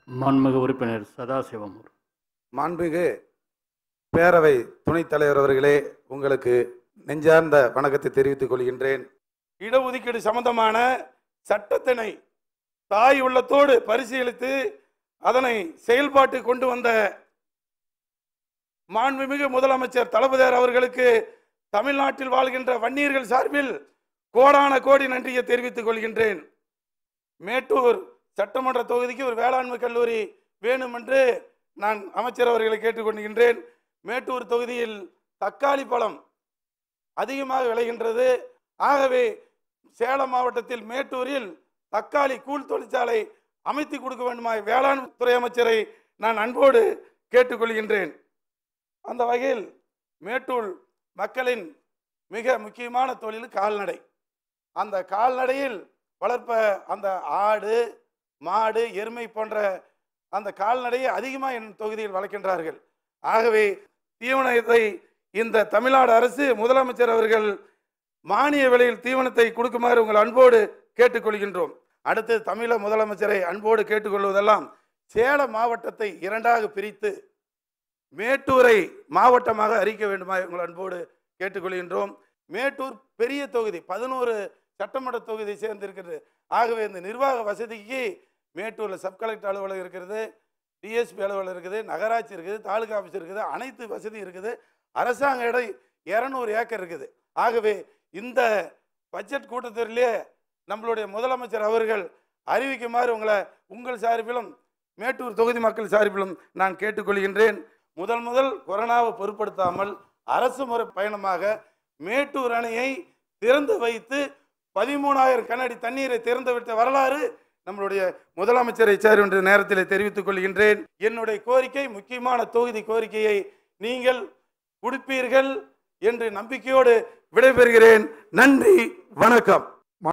மாண்புமிகு உறுப்பினர் சதாசிவம் மாண்புமிகு பேரவை துணைத் தலைவர் அவர்களே உங்களுக்கு நெஞ்சார்ந்த வணக்கத்தை தெரிவித்துக் கொள்கின்றேன் இடஒதுக்கீடு சம்பந்தமான சட்டத்தினை தாய் உள்ளத்தோடு பரிசீலித்து அதனை செயல்பாட்டு கொண்டு வந்த மாண்புமிகு முதலமைச்சர் தளபதியார் அவர்களுக்கு தமிழ்நாட்டில் வாழ்கின்ற வன்னியர்கள் சார்பில் கோடான கோடி நன்றியை தெரிவித்துக் கொள்கின்றேன் மேட்டூர் சட்டமன்ற தொகுதிக்கு ஒரு வேளாண்மை கல்லூரி வேணும் என்று நான் அமைச்சர் அவர்களை கேட்டுக்கொள்கின்றேன் மேட்டூர் தொகுதியில் தக்காளி பழம் அதிகமாக விளைகின்றது ஆகவே சேலம் மாவட்டத்தில் மேட்டூரில் தக்காளி கூழ் தொழிற்சாலை அமைத்து கொடுக்க வேண்டுமா வேளாண் துறை அமைச்சரை நான் அன்போடு கேட்டுக்கொள்கின்றேன் அந்த வகையில் மேட்டூர் மக்களின் மிக முக்கியமான தொழில் கால்நடை அந்த கால்நடையில் வளர்ப்ப அந்த ஆடு மாடு எருமை போன்ற அந்த கால்நடையை அதிகமாக என் தொகுதியில் வளர்க்கின்றார்கள் ஆகவே தீவனத்தை இந்த தமிழ்நாடு அரசு முதலமைச்சர் அவர்கள் மானிய விலையில் தீவனத்தை கொடுக்குமாறு உங்கள் அன்போடு கேட்டுக்கொள்கின்றோம் அடுத்து தமிழக முதலமைச்சரை அன்போடு கேட்டுக்கொள்வதெல்லாம் சேலம் மாவட்டத்தை இரண்டாக பிரித்து மேட்டூரை மாவட்டமாக அறிக்க வேண்டுமா உங்கள் அன்போடு கேட்டுக்கொள்கின்றோம் மேட்டூர் பெரிய தொகுதி பதினோரு சட்டமன்ற தொகுதி சேர்ந்திருக்கிறது ஆகவே இந்த நிர்வாக வசதிக்கு மேட்டூரில் சப் கலெக்டர் அலுவலகம் இருக்கிறது டிஎஸ்பி அலுவலகம் இருக்குது நகராட்சி இருக்குது தாலுகா ஆஃபீஸ் இருக்குது அனைத்து வசதி இருக்குது அரசாங்க இடம் இரநூறு ஏக்கர் இருக்குது ஆகவே இந்த பட்ஜெட் கூட்டத்தொடரிலே நம்மளுடைய முதலமைச்சர் அவர்கள் அறிவிக்குமாறு உங்களை உங்கள் சார்பிலும் மேட்டூர் தொகுதி மக்கள் சார்பிலும் நான் கேட்டுக்கொள்கின்றேன் முதல் முதல் கொரோனாவை பொருட்படுத்தாமல் அரசு முறை பயணமாக மேட்டூர் அணையை திறந்து வைத்து பதிமூணாயிரம் கண்ணாடி தண்ணீரை திறந்து விட்ட வரலாறு நம்மளுடைய முதலமைச்சரை சார் என்ற நேரத்தில் தெரிவித்துக் கொள்கின்றேன் என்னுடைய கோரிக்கை முக்கியமான தொகுதி கோரிக்கையை நீங்கள் கொடுப்பீர்கள் என்று நம்பிக்கையோடு விடைபெறுகிறேன் நன்றி வணக்கம்